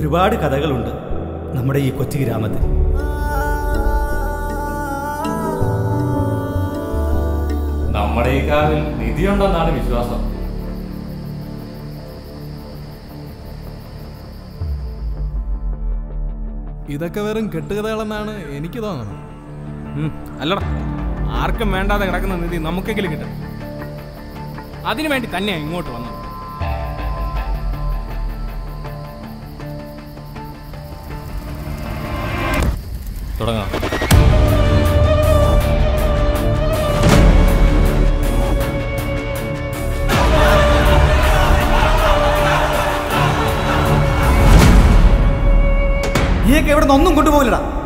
ഒരുപാട് കഥകളുണ്ട് നമ്മുടെ ഈ കൊച്ചു ഗ്രാമത്തിൽ നമ്മുടെ ഈ കാവിൽ നിധിയുണ്ടെന്നാണ് വിശ്വാസം ഇതൊക്കെ വെറും കെട്ടുകഥകളെന്നാണ് എനിക്ക് തോന്നുന്നത് ഉം, അല്ലടാ ആർക്കും വേണ്ടാതെ കിടക്കുന്ന നിധി നമുക്കെങ്കിലും കിട്ടണം അതിനു വേണ്ടി തന്നെയാ ഇങ്ങോട്ട് വന്നത് തുടങ്ങാം നീയൊക്കെ ഇവിടെ നിന്ന് ഒന്നും കൊണ്ടുപോകില്ലടാ